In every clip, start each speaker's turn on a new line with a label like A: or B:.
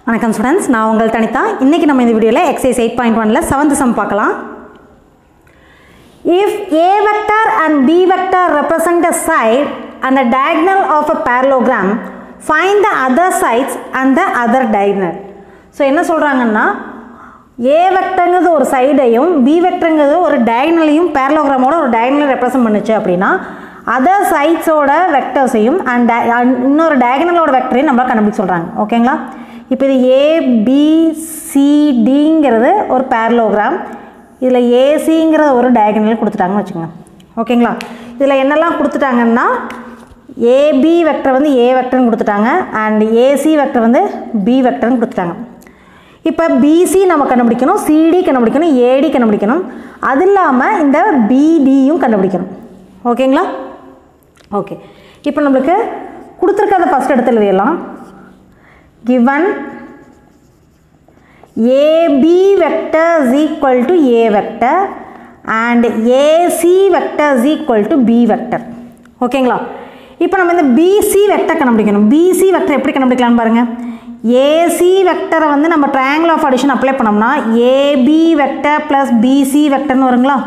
A: வணக்கம் ஸ்டூடெண்ட்ஸ் நான் உங்கள் தனிதா இன்றைக்கி நம்ம இந்த வீடியோவில் எக்ஸைஸ் எயிட் பாயிண்ட் ஒனில் செவன்த் சம் பார்க்கலாம் if A vector and B vector represent a side and a diagonal of a parallelogram find the other sides and the other diagonal so என்ன சொல்கிறாங்கன்னா ஏ வெக்டருங்கிறது ஒரு சைடையும் பி வெக்டருங்கிறது ஒரு டயக்னலையும் பேரலோகிராமோட ஒரு டயக்னலை ரெப்ரசன்ட் பண்ணுச்சு அப்படின்னா other சைட்ஸோட வெக்டர்ஸையும் and இன்னொரு டயக்னலோட வெக்டரையும் நம்மளால் கண்டுபிடிச்சு சொல்கிறாங்க ஓகேங்களா இப்போ இது ஏபிசிடிங்கிறது ஒரு பேரலோகிராம் இதில் ஏசிங்கிற ஒரு டயக்னல் கொடுத்துட்டாங்கன்னு வச்சுக்கோங்க ஓகேங்களா இதில் என்னெல்லாம் கொடுத்துட்டாங்கன்னா ஏபி வெக்டர் வந்து ஏ வெக்டர்னு கொடுத்துட்டாங்க அண்ட் ஏசி வெக்டர் வந்து பி வெக்டர்னு கொடுத்துட்டாங்க இப்போ பிசி நம்ம கண்டுபிடிக்கணும் சிடி கண்டுபிடிக்கணும் ஏடி கண்டுபிடிக்கணும் அது இல்லாமல் இந்த பிடியும் கண்டுபிடிக்கணும் ஓகேங்களா ஓகே இப்போ நம்மளுக்கு கொடுத்துருக்கத ஃபஸ்ட் எடுத்து எழுதிடலாம் given AB vector is equal to A vector and AC vector is equal to B vector ஓகேங்களா இப்போ நம்ம இந்த பிசி வெக்டர் கண்டுபிடிக்கணும் பிசி வெக்டர் எப்படி கண்டுபிடிக்கலாம்னு பாருங்கள் ஏசி வெக்டரை வந்து நம்ம ட்ரையாங்கிள் ஆஃப் அடிஷன் அப்ளை பண்ணோம்னா ஏபி வெக்டர் ப்ளஸ் பிசி வெக்டர்னு வருங்களா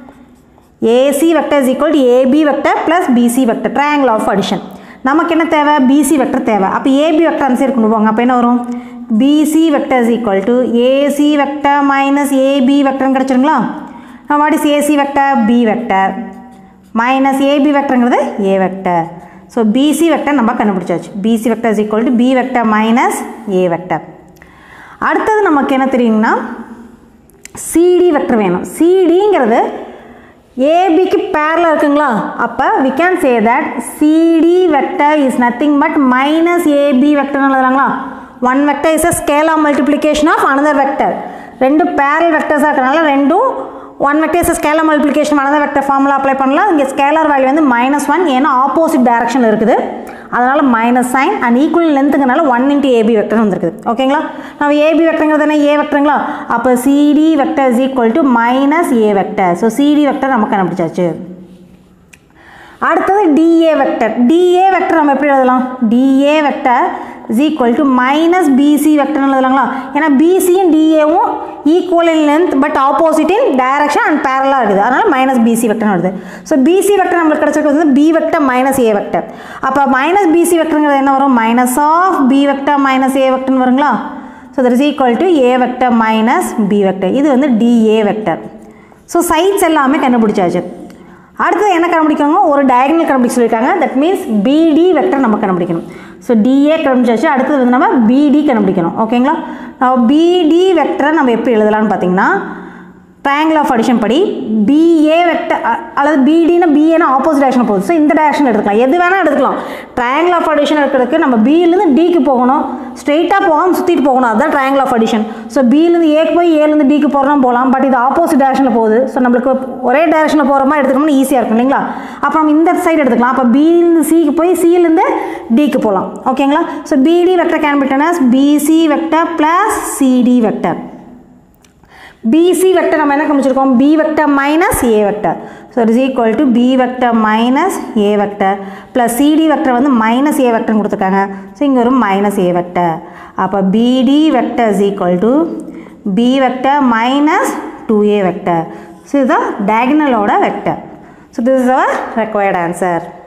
A: AC vector is equal to AB vector plus BC vector triangle of addition நமக்கு என்ன தேவை பிசி வெக்டர் தேவை அப்போ ஏபி வெக்டர் அந்த சைடு கொண்டு போங்க அப்போ என்ன வரும் BC vector is equal to AC vector minus AB வெக்டர்னு கிடச்சிருங்களா what is AC vector B vector minus AB வெக்டருங்கிறது A vector so BC vector நம்ம கண்டுபிடிச்சாச்சு BC vector is equal to B vector minus A vector அடுத்தது நமக்கு என்ன தெரியுங்கன்னா CD vector வேணும் சிடிங்கிறது ஏபிக்கு பேரில் இருக்குங்களா அப்போ we can say that CD vector is nothing but minus AB வெக்டர்னு எழுதுறாங்களா one vector is a scalar multiplication of another vector ரெண்டு பேரல் வெக்டர்ஸாக இருக்கிறனால ரெண்டும் one vector is scalar multiplication another vector formula apply பண்ணலாம் இங்கே ஸ்கேலர் வேல்யூ வந்து minus one ஏன்னா ஆப்போசிட் டைரக்ஷன் இருக்குது அதனால் மைனஸ் சைன் அண்ட் ஈக்குவல் லென்த்துங்கனால ஒன் இன்ட்டு ஏபி வெக்டர் வந்துருக்குது ஓகேங்களா நம்ம ஏபி வெக்டருங்கிறது என்ன ஏ வெக்டருங்களா அப்போ CD vector is equal to minus A vector so CD vector நம்ம கண்டுபிடிச்சாச்சு அடுத்தது டிஏ வெக்டர் டிஏ வெக்டர் நம்ம எப்படி எழுதலாம் DA vector is equal to minus BC வெக்டர்னு எழுதலாங்களா ஏன்னா பிசியும் டிஏவும் equal in length but opposite in direction and பேரலாக இருக்குது அதனால் மைனஸ் பிசி வெக்டர்னு வருது ஸோ பிசி வெக்டர் நம்மளுக்கு கிடச்சிருக்கிறது வந்து B vector minus A vector அப்போ மைனஸ் பிசி வெக்டருங்கிறது என்ன வரும் minus of B vector minus A வெக்டர்னு வருங்களா so that is equal to A vector minus B vector இது வந்து டிஏ வெக்டர் ஸோ சைட்ஸ் எல்லாமே கண்டுபிடிச்சாச்சு அடுத்தது என்ன கண்டுபிடிக்கணும் ஒரு டயகனல் கண்டுபிடிக்க சொல்லியிருக்காங்க தட் மீன்ஸ் பிடி வெக்டர் நம்ம கண்டுபிடிக்கணும் ஸோ டிஏ கண்டுபிடிச்சாச்சு அடுத்தது வந்து நம்ம பிடி கண்டுபிடிக்கணும் ஓகேங்களா பிடி வெக்டரை நம்ம எப்படி எழுதலாம்னு பார்த்தீங்கன்னா ட்ரையாங்கிள் ஆஃப் அடிஷன் படி பிஏ வெக்டர் அல்லது பிடினா பிஏனா ஆப்போசிட் டேரக்ஷன் போகுது ஸோ இந்த டேரக்ஷன் எடுத்துக்கலாம் எது வேணால் எடுத்துக்கலாம் ட்ரையாங்கிள் ஆஃப் அடிஷன் எடுக்கிறதுக்கு நம்ம பியிலேருந்து டிக்கு போகணும் ஸ்ட்ரெயிட்டாக போகாமல் சுற்றிட்டு போகணும் அதுதான் ட்ரையாங்கிள் ஆஃப் அடிஷன் ஸோ பியிலேருந்து ஏக்கு போய் ஏலேருந்து டிக்கு போகிறோம் போகலாம் பட் இது ஆப்போசிட் டேரக்ஷனில் போகுது ஸோ நம்மளுக்கு ஒரே டேரக்ஷனில் போகிற மாதிரி எடுத்துக்கணும்னு ஈஸியாக இருக்கும் இல்லைங்களா அப்போ நம்ம இந்த சைடு எடுத்துக்கலாம் அப்போ பியிலேருந்து சிக்கு போய் சியிலேருந்து டிக்கு போகலாம் ஓகேங்களா ஸோ பிடி வெக்டர் கேன் பிட்டனஸ் BC vector plus CD vector BC vector நம்ம என்ன கண்டுபிடிச்சிருக்கோம் B vector minus A vector so it is equal to B vector minus A vector plus CD vector வந்து மைனஸ் ஏ வெக்டர்னு கொடுத்துருக்காங்க so இங்கே ஒரு minus A vector அப்போ BD vector is equal to B vector minus two A vector so இதுதான் டயகனலோட vector so this is our required answer